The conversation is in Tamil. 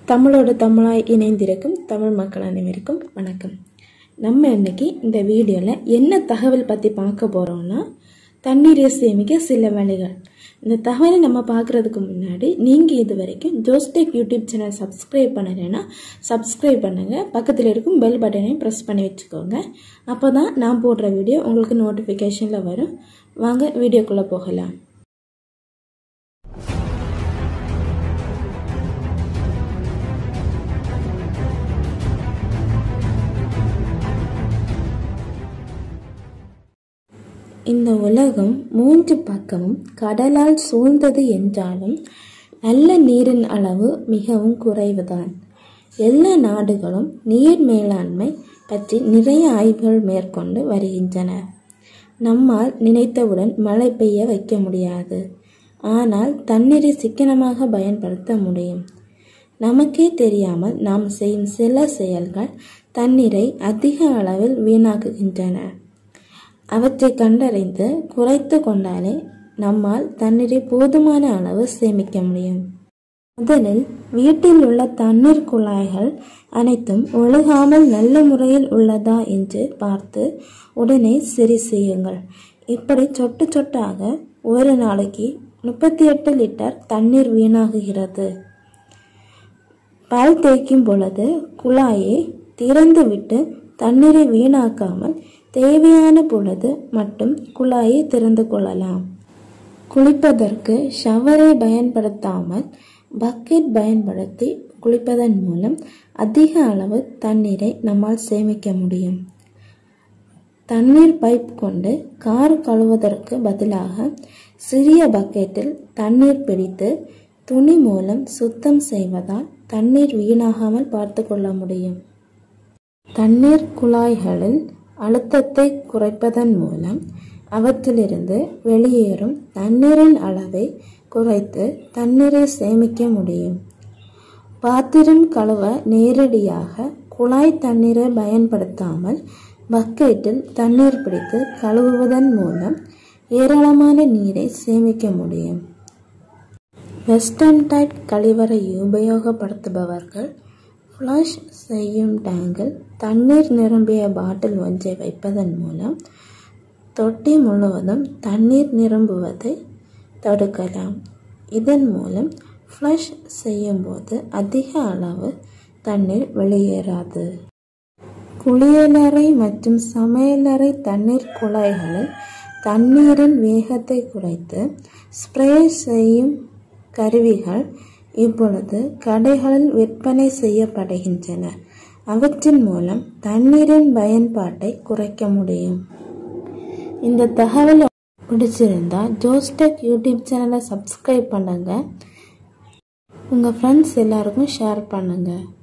தமிழோடு தமிழாய் இணைந்திருக்கும் தமிழ் மக்கள் அனைவருக்கும் வணக்கம் நம்ம இன்னைக்கு இந்த வீடியோவில் என்ன தகவல் பற்றி பார்க்க போகிறோம்னா தண்ணீரை சேமிக்க சில வழிகள் இந்த தகவலை நம்ம பார்க்குறதுக்கு முன்னாடி நீங்கள் இது வரைக்கும் ஜோஸ்டெக் யூடியூப் சேனல் சப்ஸ்கிரைப் பண்ணலைன்னா சப்ஸ்கிரைப் பண்ணுங்கள் பக்கத்தில் இருக்கும் பெல் பட்டனையும் ப்ரெஸ் பண்ணி வச்சுக்கோங்க அப்போ தான் நான் போடுற வீடியோ உங்களுக்கு நோட்டிஃபிகேஷனில் வரும் வாங்க வீடியோக்குள்ளே போகலாம் இந்த உலகம் மூன்று பக்கமும் கடலால் சூழ்ந்தது என்றாலும் நல்ல நீரின் அளவு மிகவும் குறைவுதான் எல்லா நாடுகளும் நீர் மேலாண்மை பற்றி நிறைய ஆய்வுகள் மேற்கொண்டு வருகின்றன நம்மால் நினைத்தவுடன் மழை பெய்ய வைக்க முடியாது ஆனால் தண்ணீரை சிக்கனமாக பயன்படுத்த முடியும் நமக்கே தெரியாமல் நாம் செய்யும் சில செயல்கள் தண்ணீரை அதிக அளவில் வீணாக்குகின்றன அவற்றை கண்டறிந்து குறைத்து கொண்டாலே நம்மால் தண்ணீரை போதுமான அளவு சேமிக்க முடியும் முதலில் வீட்டில் உள்ள தண்ணீர் குழாய்கள் அனைத்தும் ஒழுகாமல் நல்ல முறையில் உள்ளதா என்று பார்த்து உடனே சரி செய்யுங்கள் இப்படி சொட்டு சொட்டாக ஒரு நாளைக்கு முப்பத்தி எட்டு லிட்டர் தண்ணீர் வீணாகுகிறது பால் தேய்க்கும் பொழுது குழாயை திறந்துவிட்டு தண்ணீரை வீணாக்காமல் தேவையான பொழுது மட்டும் குழாயை திறந்து கொள்ளலாம் குளிப்பதற்கு ஷவரை பயன்படுத்தாமல் பக்கெட் பயன்படுத்தி குளிப்பதன் மூலம் அதிக அளவு தண்ணீரை நம்மால் சேமிக்க முடியும் தண்ணீர் பைப் கொண்டு கார் கழுவுவதற்கு பதிலாக சிறிய பக்கெட்டில் தண்ணீர் பிடித்து துணி மூலம் சுத்தம் செய்வதால் தண்ணீர் வீணாகாமல் பார்த்து கொள்ள முடியும் தண்ணீர் குழாய்களில் அழுத்தத்தை குறைப்பதன் மூலம் அவற்றிலிருந்து வெளியேறும் தண்ணீரின் அளவை குறைத்து தண்ணீரை சேமிக்க முடியும் பாத்திரம் கழுவ நேரடியாக குழாய் தண்ணீரை பயன்படுத்தாமல் பக்கெட்டில் தண்ணீர் பிடித்து கழுவுவதன் மூலம் ஏராளமான நீரை சேமிக்க முடியும் வெஸ்டர்ன் டைப் கழிவறை உபயோகப்படுத்துபவர்கள் ஃப்ளஷ் செய்யும் டேங்கில் தண்ணீர் நிரம்பிய பாட்டில் ஒன்றை வைப்பதன் மூலம் தொட்டி முழுவதும் தண்ணீர் நிரம்புவதை தடுக்கலாம் இதன் மூலம் ஃப்ளஷ் செய்யும்போது அதிக அளவு தண்ணீர் வெளியேறாது குளியலறை மற்றும் சமையலறை தண்ணீர் குழாய்களில் தண்ணீரின் வேகத்தை குறைத்து ஸ்ப்ரே செய்யும் கருவிகள் இப்பொழுது கடைகளில் விற்பனை செய்யப்படுகின்றன அவற்றின் மூலம் தண்ணீரின் பயன்பாட்டை குறைக்க முடியும் இந்த தகவல் பிடிச்சிருந்தா ஜோஸ்டெக் யூடியூப் சேனலை சப்ஸ்கிரைப் பண்ணுங்க உங்கள் ஃப்ரெண்ட்ஸ் எல்லாருக்கும் ஷேர் பண்ணுங்கள்